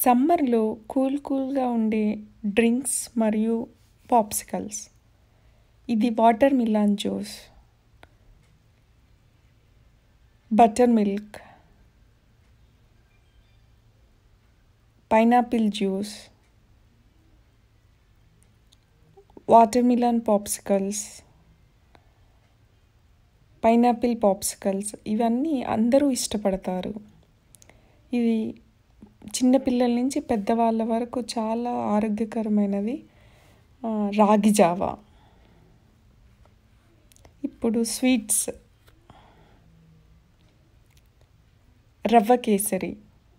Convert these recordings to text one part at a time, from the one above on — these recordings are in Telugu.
సమ్మర్లో కూల్ కూల్గా ఉండే డ్రింక్స్ మరియు పాప్సికల్స్ ఇది watermelon juice butter milk pineapple juice watermelon popsicles pineapple popsicles ఇవన్నీ అందరూ ఇష్టపడతారు ఇది చిన్నపిల్లల నుంచి పెద్దవాళ్ళ వరకు చాలా ఆరోగ్యకరమైనది ఆ, రాగి జావా ఇప్పుడు స్వీట్స్ రవ్వ కేసరి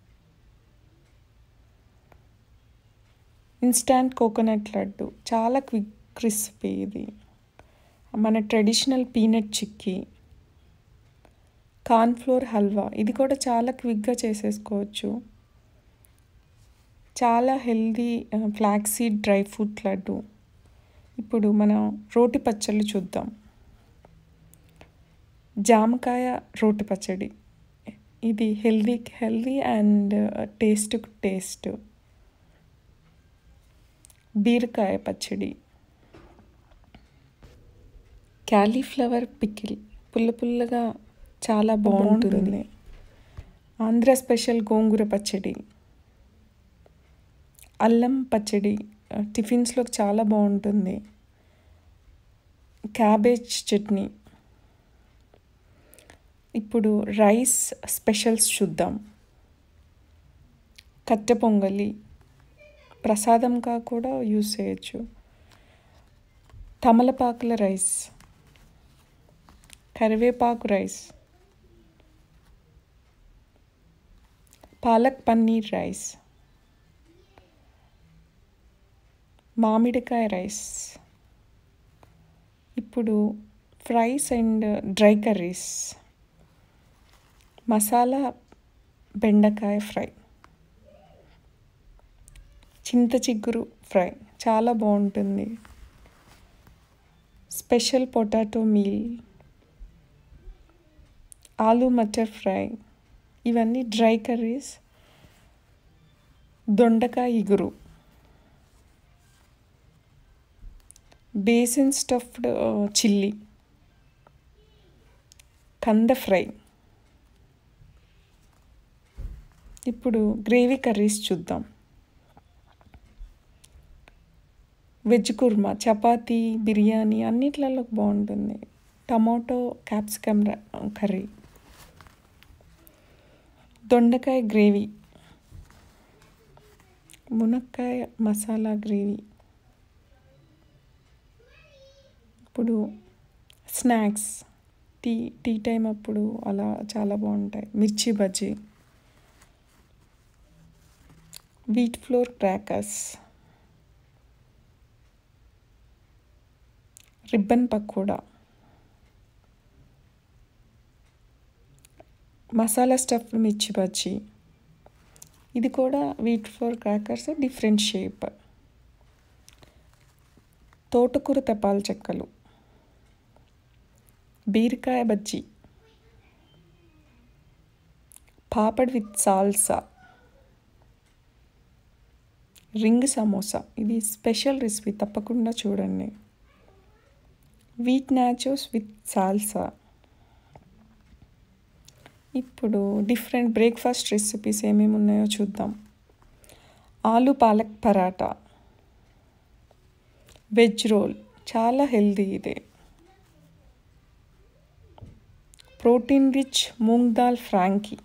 ఇన్స్టాంట్ కోకోనట్ లడ్డు చాలా క్విక్ క్రిస్పీ ఇది మన traditional peanut chikki cornflour halwa ఇది కూడా చాలా క్విక్గా చేసేసుకోవచ్చు చాలా healthy flax seed dry fruit laddu ఇప్పుడు మనం రోటి పచ్చళ్ళు చూద్దాం జామకాయ రోటి పచ్చడి ఇది healthy healthy and taste taste బీరకాయ పచ్చడి క్యాలీఫ్లవర్ పికిల్ పుల్ల పుల్లగా చాలా బాగుంటుంది ఆంధ్ర స్పెషల్ గోంగూర పచ్చడి అల్లం పచ్చడి టిఫిన్స్లోకి చాలా బాగుంటుంది క్యాబేజ్ చట్నీ ఇప్పుడు రైస్ స్పెషల్స్ చూద్దాం కట్టె పొంగలి ప్రసాదంగా కూడా యూస్ చేయొచ్చు తమలపాకుల రైస్ కరివేపాకు రైస్ పాలక్ పన్నీర్ రైస్ మామిడికాయ రైస్ ఇప్పుడు fries and dry curries masala బెండకాయ ఫ్రై చింత చిగురు ఫ్రై చాలా బాగుంటుంది స్పెషల్ పొటాటో మీల్ ఆలూ మటర్ ఫ్రై ఇవన్నీ డ్రై కర్రీస్ దొండకాయ ఇగురు బేసిన్ స్టఫ్డ్ చిల్లీ కంద ఫ్రై ఇప్పుడు గ్రేవీ కర్రీస్ చూద్దాం వెజ్ కుర్మా చపాతీ బిర్యానీ అన్నిట్లలో బాగుంటుంది టమాటో క్యాప్సికమ్ కర్రీ దొండకాయ గ్రేవీ మునక్కాయ మసాలా గ్రేవీ ఇప్పుడు స్నాక్స్ టీ టీ టైం అప్పుడు అలా చాలా బాగుంటాయి mirchi bajji wheat flour crackers ribbon pakoda masala stuff mirchi bajji ఇది కూడా wheat flour crackers different shape తోటకూర తపాల చెక్కలు బీరకాయ bajji papad with salsa ring samosa ఇది స్పెషల్ రెసిపీ తప్పకుండా చూడండి వీట్ నాచోస్ విత్ సాల్సా ఇప్పుడు డిఫరెంట్ బ్రేక్ఫాస్ట్ రెసిపీస్ ఏమేమి ఉన్నాయో చూద్దాం ఆలు పాలక్ పరాటా వెజ్ రోల్ చాలా హెల్దీ ఇది protein rich moong dal frankie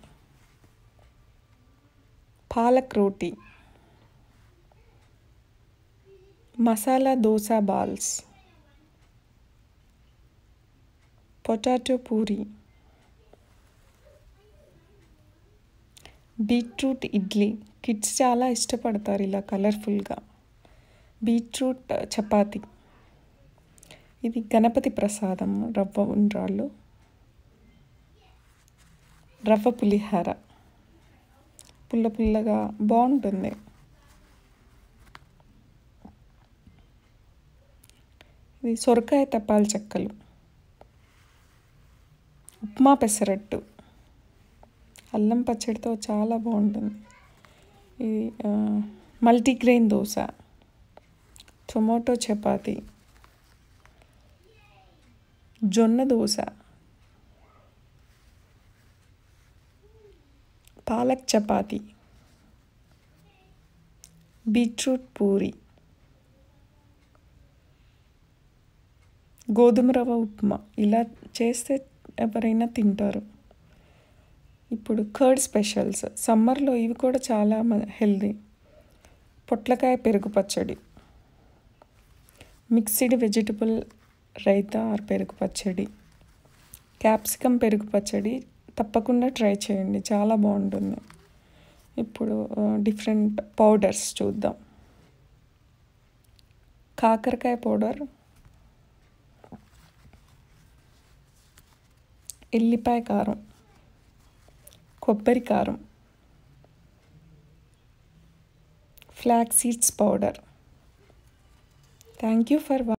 palak roti masala dosa balls potato puri beetroot idli kids చాలా ఇష్టపడతారు ఇలా కలర్ఫుల్గా బీట్రూట్ చపాతి ఇది గణపతి ప్రసాదం రవ్వ ఉండ్రాళ్ళు రవ్వ పులిహార పుల్ల పుల్లగా బాగుంటుంది ఇది సొరకాయ తపాల చెక్కలు ఉప్మా పెసరట్టు అల్లం పచ్చడితో చాలా బాగుంటుంది ఇది మల్టీగ్రెయిన్ దోశ టొమాటో చపాతి జొన్న దోశ పాలక్ చపాతి బీట్రూట్ పూరి గోధుమ రవ్వ ఉప్మా ఇలా చేస్తే ఎవరైనా తింటారు ఇప్పుడు కర్డ్ స్పెషల్స్ సమ్మర్లో ఇవి కూడా చాలా హెల్దీ పొట్లకాయ పెరుగు పచ్చడి మిక్స్డ్ వెజిటబుల్ రైతా ఆర్ పెరుగు పచ్చడి క్యాప్సికమ్ పెరుగు పచ్చడి తప్పకుండా ట్రై చేయండి చాలా బాగుంటుంది ఇప్పుడు డిఫరెంట్ పౌడర్స్ చూద్దాం కాకరకాయ పౌడర్ ఎల్లిపాయ కారం కొబ్బరి కారం flax seeds powder thank you for